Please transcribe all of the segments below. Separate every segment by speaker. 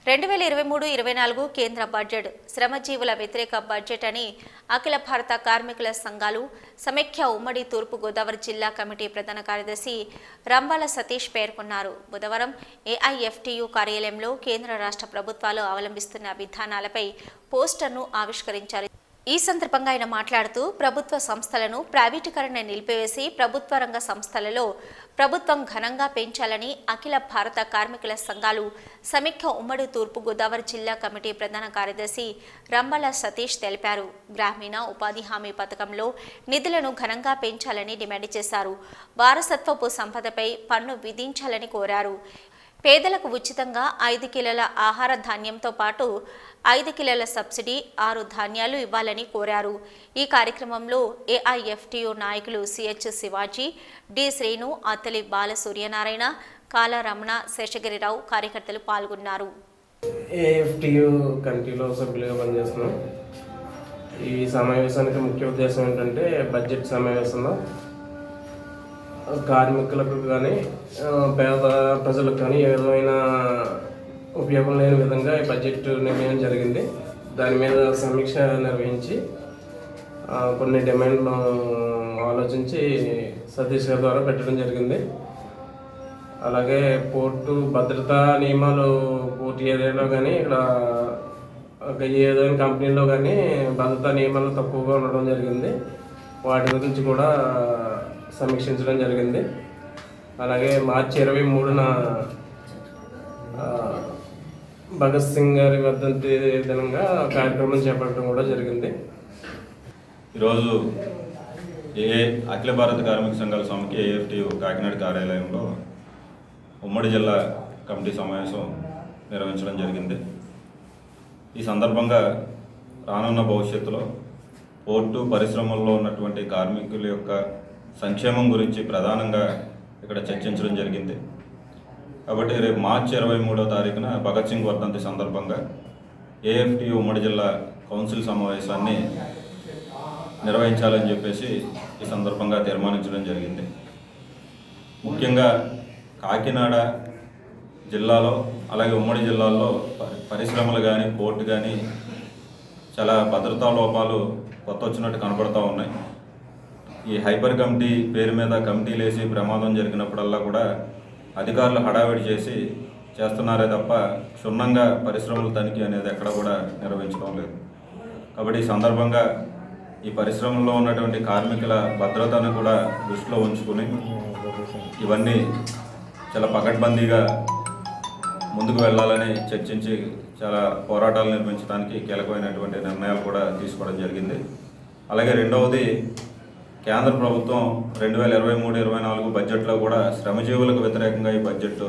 Speaker 1: రెండు వేల ఇరవై మూడు ఇరవై నాలుగు కేంద్ర బడ్జెట్ శ్రమజీవుల వ్యతిరేక బడ్జెట్ అని అఖిల భారత కార్మికుల సంఘాలు సమైక్య ఉమ్మడి తూర్పు గోదావరి జిల్లా కమిటీ ప్రధాన కార్యదర్శి రంబాల సతీష్ పేర్కొన్నారు బుధవారం ఏఐఎఫ్టియు కార్యాలయంలో కేంద్ర రాష్ట్ర ప్రభుత్వాలు అవలంబిస్తున్న విధానాలపై పోస్టర్ను ఆవిష్కరించారు ఈ సందర్భంగా ఆయన మాట్లాడుతూ ప్రభుత్వ సంస్థలను ప్రైవేటీకరణ నిలిపివేసి ప్రభుత్వ రంగ సంస్థలలో ప్రభుత్వం ఘనంగా పెంచాలని అఖిల భారత కార్మికుల సంఘాలు సమైక్య ఉమ్మడి తూర్పు గోదావరి జిల్లా కమిటీ ప్రధాన కార్యదర్శి రంబల సతీష్ తెలిపారు గ్రామీణ ఉపాధి హామీ పథకంలో నిధులను ఘనంగా పెంచాలని డిమాండ్ చేశారు వారసత్వపు సంపదపై పన్ను విధించాలని కోరారు పేదలకు ఉచితంగా ఐదు కిలోల ఆహార ధాన్యంతో పాటు ఐదు కిలోల సబ్సిడీ ఆరు ధాన్యాలు ఇవ్వాలని కోరారు ఈ కార్యక్రమంలో ఏఐఎఫ్టియు నాయకులు సిహెచ్ శివాజీ డి శ్రీను అత్తలి బాల సూర్యనారాయణ కాల రమణ శేషగిరిరావు కార్యకర్తలు పాల్గొన్నారు
Speaker 2: ఏఎఫ్టియు కమిటీలో సభ్యులుగా పనిచేస్తున్నాం ఈ సమావేశానికి ముఖ్య ఉద్దేశం ఏంటంటే బడ్జెట్ సమావేశంలో కార్మికులకు కానీ ఆ, పేద ప్రజలకు కానీ ఏ విధమైన ఉపయోగం లేని విధంగా ఈ బడ్జెట్ నిర్ణయం జరిగింది దాని మీద సమీక్ష నిర్వహించి ఆ, కొన్ని డిమాండ్లు ఆలోచించి సతీష్ గారి ద్వారా పెట్టడం జరిగింది అలాగే పోర్టు భద్రతా నియమాలు పోర్టు ఏరియాలో కానీ ఇక్కడ ఒక ఏదైనా కంపెనీలో కానీ భద్రతా నియమాలు తక్కువగా ఉండడం జరిగింది వాటి గురించి కూడా సమీక్షించడం జరిగింది అలాగే మార్చి ఇరవై మూడున ఆ, భగత్ సింగ్ గారి వర్ధంతి దినంగా కార్యక్రమం చేపట్టడం కూడా జరిగింది
Speaker 3: ఈరోజు ఏ అఖిల భారత కార్మిక సంఘాల సమితి ఏఎఫ్టియు కాకినాడ కార్యాలయంలో ఉమ్మడి జిల్లా కమిటీ సమావేశం నిర్వహించడం జరిగింది ఈ సందర్భంగా రానున్న భవిష్యత్తులో పోర్టు పరిశ్రమల్లో ఉన్నటువంటి కార్మికుల యొక్క సంక్షేమం గురించి ప్రధానంగా ఇక్కడ చర్చించడం జరిగింది కాబట్టి రేపు మార్చి ఇరవై మూడో తారీఖున భగత్ సింగ్ వర్ధంతి సందర్భంగా ఏఎఫ్టియు ఉమ్మడి జిల్లా కౌన్సిల్ సమావేశాన్ని నిర్వహించాలని చెప్పేసి ఈ సందర్భంగా తీర్మానించడం జరిగింది ముఖ్యంగా కాకినాడ జిల్లాలో అలాగే ఉమ్మడి జిల్లాల్లో పరి- పరిశ్రమలు కానీ పోర్టు కానీ చాలా భద్రతా లోపాలు కొత్త వచ్చినట్టు కనపడతా ఉన్నాయి ఈ హైపర్ కమిటీ పేరు మీద కమిటీలు వేసి ప్రమాదం జరిగినప్పుడల్లా కూడా అధికారులు హడావిడి చేసి చేస్తున్నారే తప్ప క్షుణ్ణంగా పరిశ్రమల తనిఖీ అనేది ఎక్కడ కూడా నిర్వహించడం లేదు కాబట్టి ఈ సందర్భంగా ఈ పరిశ్రమల్లో ఉన్నటువంటి కార్మికుల భద్రతను కూడా దృష్టిలో ఉంచుకుని ఇవన్నీ చాలా పకడ్బందీగా ముందుకు వెళ్ళాలని చర్చించి చాలా పోరాటాలు నిర్మించడానికి కీలకమైనటువంటి నిర్ణయాలు కూడా తీసుకోవడం జరిగింది అలాగే రెండవది కేంద్ర ప్రభుత్వం రెండు వేల ఇరవై మూడు ఇరవై నాలుగు బడ్జెట్లో కూడా శ్రమజీవులకు వ్యతిరేకంగా ఈ బడ్జెట్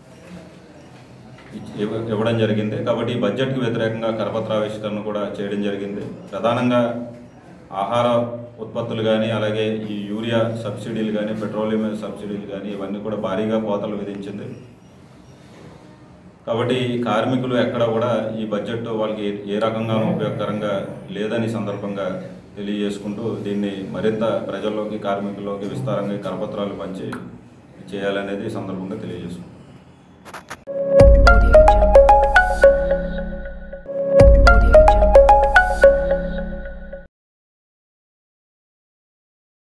Speaker 3: ఇవ్వ- ఇవ్వడం జరిగింది కాబట్టి ఈ బడ్జెట్కి వ్యతిరేకంగా కరపత్రావిష్కరణ కూడా చేయడం జరిగింది ప్రధానంగా ఆహార ఉత్పత్తులు కానీ అలాగే ఈ యూరియా సబ్సిడీలు కానీ పెట్రోలియం మీద సబ్సిడీలు కానీ ఇవన్నీ కూడా భారీగా కోతలు విధించింది కాబట్టి ఈ కార్మికులు ఎక్కడ కూడా ఈ బడ్జెట్ వాళ్ళకి ఏ- ఏ రకంగానూ ఉపయోగకరంగా లేదని సందర్భంగా తెలియజేసుకుంటూ దీన్ని మరింత ప్రజల్లోకి కార్మికుల్లోకి విస్తారంగా ఈ కరపత్రాలు పంచి చేయాలనేది ఈ సందర్భంగా తెలియజేసుకుంటాం
Speaker 4: Audio